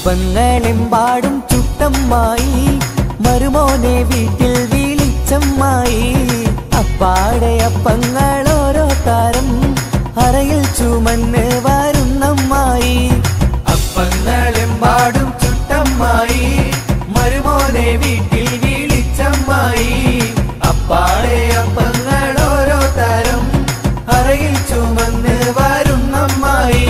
അപ്പങ്ങളെമ്പാടും ചുട്ടമ്മായി മരുമോനെ വീട്ടിൽ വിളിച്ചമ്മായി അപ്പാടെ അപ്പങ്ങൾ ഓരോ താരം അറയിൽ ചുമന്ന് വരുന്നമ്മായി അപ്പങ്ങളെമ്പാടും ചുട്ടമ്മായി മരുമോനെ വീട്ടിൽ വിളിച്ചമ്മായി അപ്പാടെ അപ്പങ്ങൾ ഓരോ തരം അറയിൽ ചുമന്ന് വരുന്നമ്മായി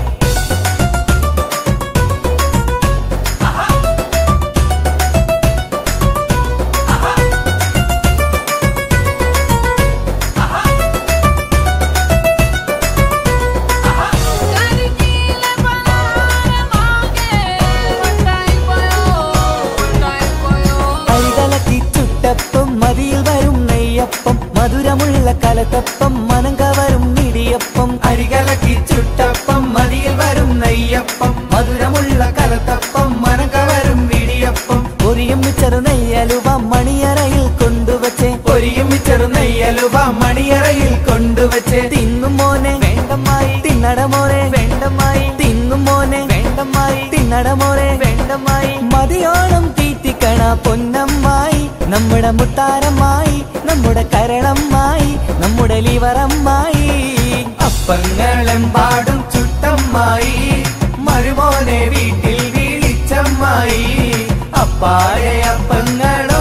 കരിക്കീലെ പലഹാരമാകെ വട്ടായി പോയോ വട്ടായി പോയോ അരികലക്കി ചുട്ടപ്പം മതിയിൽ വരും നെയ്യപ്പം മധുരമുള്ള കലത്തപ്പം മനം കവരും ഇടിയപ്പം അരികലക്കി ചുട്ടപ്പം മതിയിൽ വരും നെയ്യപ്പം മധുരമുള്ള കലത്തപ്പം മനം കവരും ഇടിയപ്പം ഒരിയും ചെറു നെയ്യലുവ മണിയറയിൽ കൊണ്ടുവച്ചേ ഒരിയും ചെറു നെയ്യലുവ മണിയറയിൽ കൊണ്ടുവച്ചേ തിന്നും മോനെ വേണ്ടമായി തിന്നട മോനെ വേണ്ടമായി തിന്നും മോനെ വേണ്ടമായി തിന്നട മോനെ വേണ്ടമായി മതിയോളം തീറ്റിക്കണ പൊന്നമ്മായി നമ്മുടെ മുത്താരമ്മായി നമ്മുടെ കരളമ്മായി നമ്മുടെ ലിവറമ്മായി അപ്പങ്ങളെമ്പാടും ചുട്ടമ്മായി മരുമോനെ വീട്ടിൽ വിളിച്ചമ്മായി അപ്പാടെ അപ്പങ്ങളോ